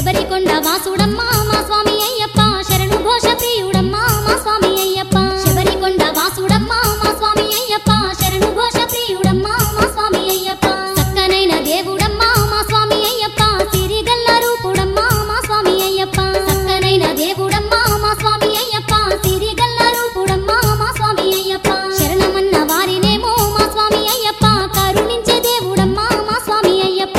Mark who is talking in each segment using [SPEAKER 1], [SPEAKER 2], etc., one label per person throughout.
[SPEAKER 1] శబరికొండ వాసుడమ్మా మా స్వామి అయ్యప్ప శరణు ఘోష ప్రియుడమ్మా మా స్వామి అయ్యప్ప శబరికొండ వాసుడమ్మా మా స్వామి అయ్యప్ప శరణు ఘోష ప్రియుడమ్మా మా స్వామి అయ్యప్ప చక్కనైన దేవుడమ్మా మా స్వామి అయ్యప్ప సిరిగల్ల రూపుడమ్మా మా స్వామి అయ్యప్ప చక్కనైన దేవుడమ్మా మా స్వామి అయ్యప్ప సిరిగల్ల రూపుడమ్మా మా స్వామి అయ్యప్ప శరణమన్న వారినేమో మా స్వామి అయ్యప్ప కరుణించే దేవుడమ్మా మా స్వామి అయ్యప్ప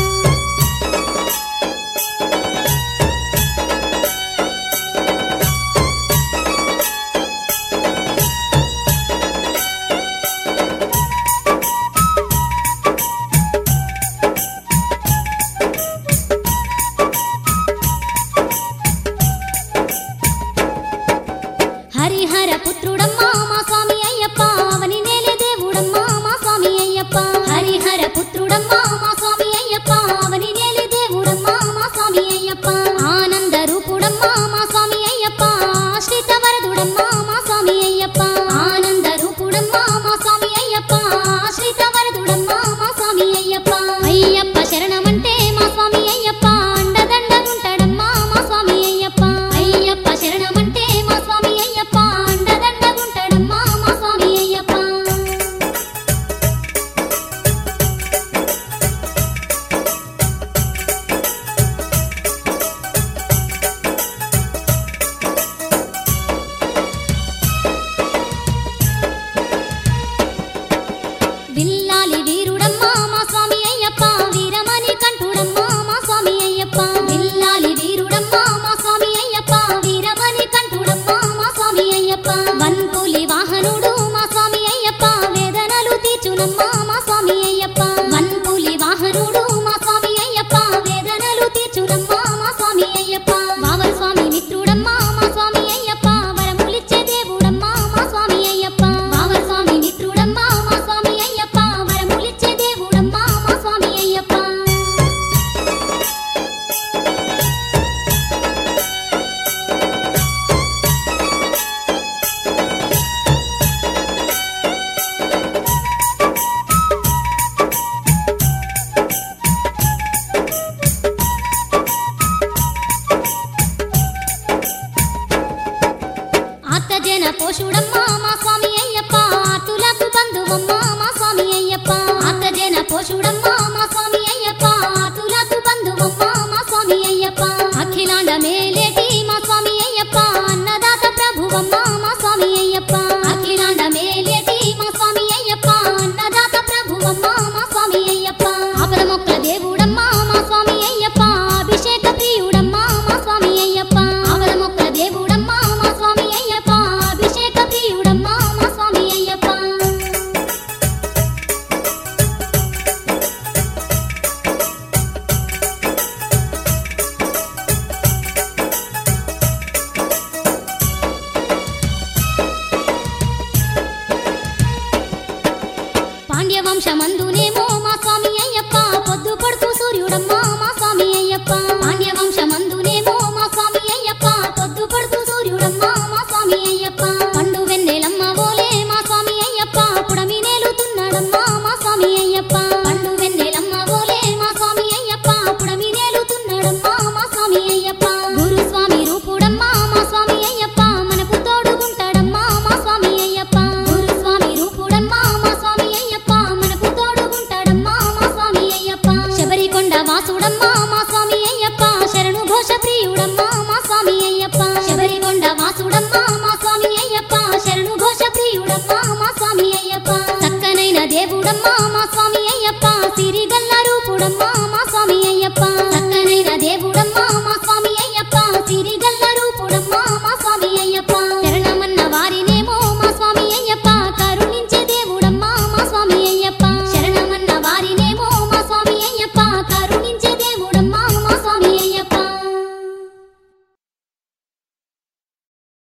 [SPEAKER 1] హరిహర పుత్రుడమ్మా మా స్వామి అయ్యప్ప అవని నేలే దేవుడమ్మా మా స్వామి అయ్యప్ప హరిహర పుత్రుడమ్మా మా స్వామి అయ్యప్ప అవని నేలే దేవుడమ్మా మా స్వామి అయ్యప్ప ఆనంద రూపుడమ్మా మా స్వామి అయ్యప్ప ఆశ్రిత వరదుడమ్మా మా స్వామి అయ్యప్ప ఆనంద రూపుడమ్మా మా స్వామి అయ్యప్ప ఆశ్రిత వరదుడమ్మా మా స్వామి అయ్యప్ప అయ్యప్ప శరణమంటే మా స్వామి అయ్యప్ప అండదండగుంటాడమ్మా మా స్వామి అయ్యప్ప అయ్యప్ప శరణమంటే మా స్వామి అయ్యప్ప అండదండగుంటాడమ్మా మా స్వామి అయ్యప్ప విల్లాలి వీరుడమ్మా మా స్వామి అయ్యప్ప వీరమణి కంఠుడమ్మా మా స్వామి అయ్యప్ప విల్లాలి వీరుడమ్మా మా స్వామి అయ్యప్ప వీరమణి కంఠుడమ్మా మా స్వామి అయ్యప్ప వన్పులి వాహనుడు మా స్వామి అయ్యప్ప వేదనలు తీర్చునమ్మా మా స్వామి అయ్యప్ప వన్పులి వాహనుడు మా స్వామి అయ్యప్ప వేదనలు తీర్చునమ్మా మా స్వామి అయ్యప్ప వావర స్వామి మిత్రుడమ్మా మా స్వామి అయ్యప్ప వరములిచ్చే దేవుడమ్మా మా స్వామి అయ్యప్ప వావర స్వామి మిత్రుడమ్మా మా స్వామి అయ్యప్ప వరములిచ్చే దేవుడమ్మా మా స్వామి అయ్యప్ప ఆర్తజన పోషుడమ్మా మా స్వామి అయ్యప్ప ఆర్తులకు బంధువమ్మా మా స్వామి అయ్యప్ప ఆర్తజన పోషుడమ్మా